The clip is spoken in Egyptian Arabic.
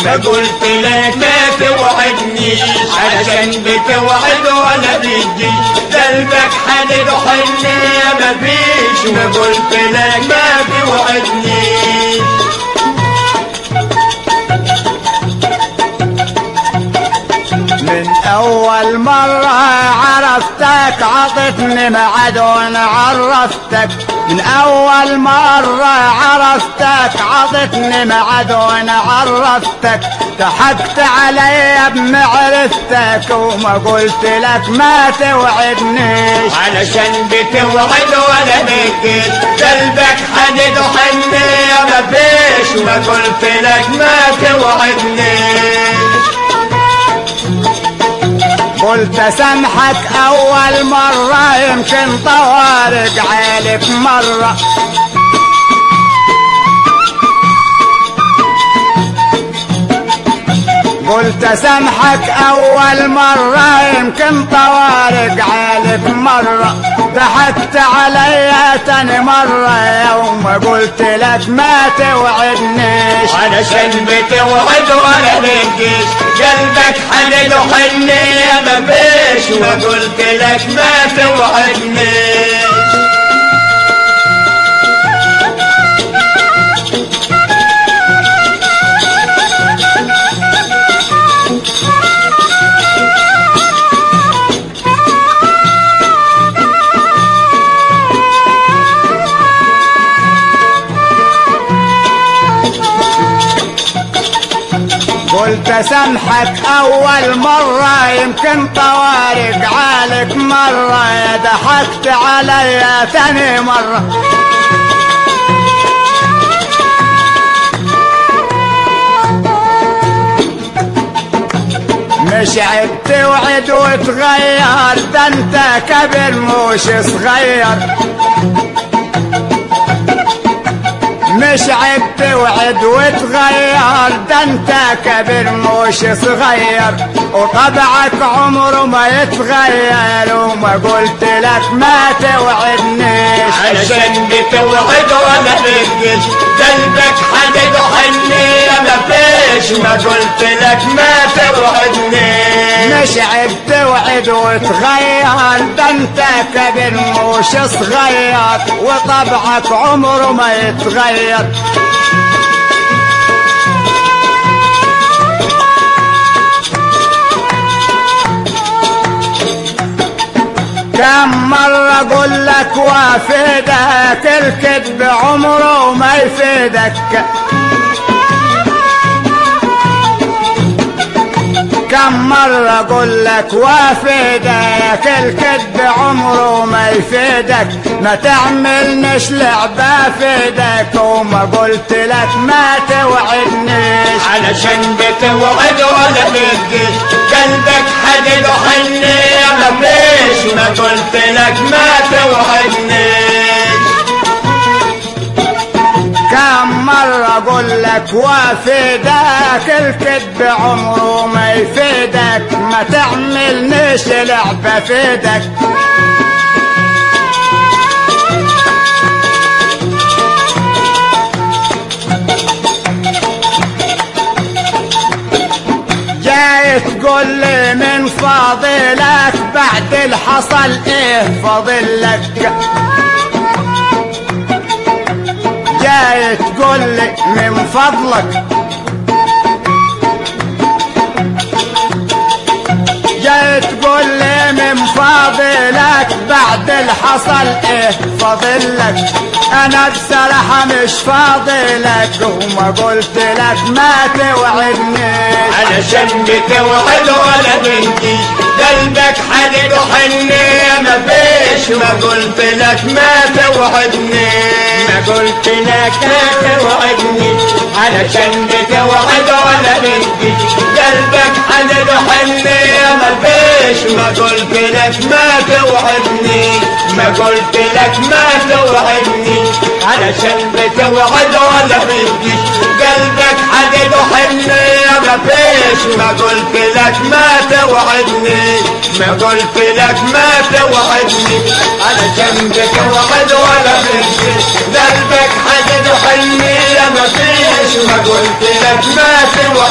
ما قلت لك ما توعدنيش علشان بتوعد ولا بتجيش قلبك حدد وحنية ما فيش ما قلت لك ما توعدنيش من اول مرة عرفتك عطتني معد وانا عرفتك من اول مرة عرفتك عطتني معد وانا عرفتك ضحكت علي بمعرفتك وما قلت لك ما توعدنيش علشان بتوعد ولا بتجيش قلبك حدد وحنية ما فيش ما قلت لك ما توعدنيش قلت اسامحك اول مرة يمكن طوارق عليك مرة قلت اسامحك اول مرة يمكن طوارق عليك مرة ضحكت عليا تاني مرة يوم قلت لك ما توعدنيش علشان بتوعد ولا بتجيش قلبك حدد وحنية ما فيش وقلت لك ما توعدنيش قلت اسامحك اول مرة يمكن طوارق عليك مرة يا ضحكت عليا ثاني مرة مش عيب توعد وتغير ده انت كبر مش صغير مش عيب توعد وتغير ده انت كبير مش صغير وطبعك عمره ما يتغير وما قلت لك ما توعدنيش علشان بتوعد ولا بتجيش قلبك حدد وحنية ما فيش ما قلت لك ما توعدنيش مش عيب توعد وتغير ده انت كبير مش صغير وطبعك عمره ما يتغير كم مرة اقول لك وافدك الكذب عمره ما يفيدك كم مرة اقول لك وافدك الكذب عمره ما يفيدك ما تعملنش لعبة فيدك وما قلت لك ما توعدنيش علشان بتوعد ولا بتجيش قلبك حدد وحنية ما فيش ما قلت لك ما توعدنيش كم مرة اقول لك وافدك الكذب عمره ما يفيدك ما تعملنيش لعبة فيدك جاي تقول لي من فاضلك بعد الحصل ايه فاضلك جاي تقول لي من فضلك جاي تقول لي من فاضلك بعد الحصل ايه فاضلك انا بصراحة مش فاضلك وما قلت لك ما توعدنيش علشان بتوعد ولا بتجيش قلبك حدد وحنية ما فيش ما قلت لك ما توعدنيش ما قلت لك ما توعدنيش علشان بتوعد ولا بتجيش قلبك حدد وحنية ما فيش ما قلت لك ما توعدنيش ما قلت لك ما توعدنيش علشان بتوعد ولا بتجيش قلبك حدد وحنية ما فيش ما قلت لك ما توعدني ما قلت لك ما توعدني علشان بتوعد ولا بتجيش قلبك حدد وحنية ما فيش ما قلت لك ما توعدني